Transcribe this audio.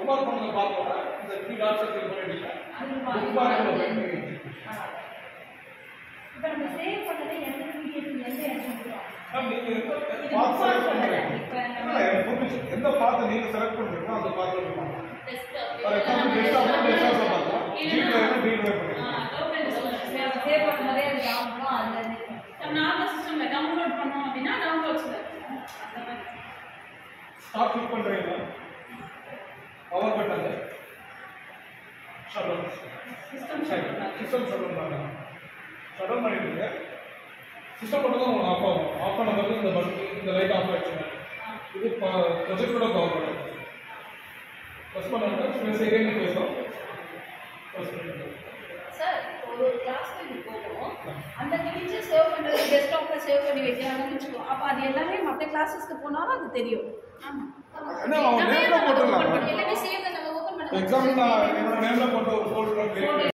Book பண்ணத பார்த்தோம்னா இந்த த்ரீ டாட்ஸ் கிளிக் பண்ணிட்டீங்க புக் மார்க் இப்போ நம்ம சேவ் பண்ணதை எந்த பிடிஎஃப் எந்த இடத்துல மேம் நீங்க எந்த இது பாத் bookmark செலக்ட் பண்ணல. பண்றீங்க இப்ப நம்ம- இல்ல, எனக்கு புரிஞ்சுச்சு. எந்த பாத் நீங்க செலக்ட் பண்றீங்களோ அந்த பாத் இருப்பாங்க Desktop. ஃபார் எக்ஸாம்பிள் டெஸ்க்டாப்ல டெஸ்க்டாப்ல பார்த்தோம் இல்லைன்னா- ஜிமெயில் டீல் பண்ணிக்கலாம் ஆ, document சொல்லுங்க. சேவ் பண்ணதே அது ஆகணும் அதுல இருந்து நம்ம நார்மல் சிஸ்டம்ல டவுன்லோட் பண்ணோம் அப்படின்னா டவுன்லோட்ஸ்ல இருக்கும் அந்த மாதிரி ஸ்டாப் கிளிக் பண்றீங்களா பவர் பட்டன் ஷட் சிஸ்டம் சரி சிஸ்டம் ஷட் டவுன் பண்ணுங்க ஷட் டவுன் பண்ணிடுங்க சிஸ்டம் மட்டும் தான் உங்களுக்கு ஆஃப் ஆகும் ஆஃப் பண்ண பிறகு இந்த பட்டன் இந்த லைட் ஆஃப் ஆயிடுச்சுங்க இது ப்ரொஜெக்டோட பவர் பட்டன் ப்ரெஸ் பண்ணாங்க ஸ்பேஸ் எகைன் பேசும் ப்ரெஸ் பண்ணிடுங்க சார் ஒரு கிளாஸ்க்கு இது போகும் அந்த இமேஜை சேவ் பண்ணுறது டெஸ்க்டாப்ல சேவ் பண்ணி வைக்கிறாங்கன்னு வச்சுக்கோ அப்போ அது எல்லாமே மற்ற கிளாஸஸ்க்கு போனாலும் அது தெரியும் ஆமா என்ன அவங்க நேம்ல போட்டுருக்காங்க எல்லாமே சேவ் நம்ம ஓப்பன் பண்ண எக்ஸாம்பிள் நான் என்னோட நேம்ல போட்ட ஒரு ஃபோல்டர் கிரியேட்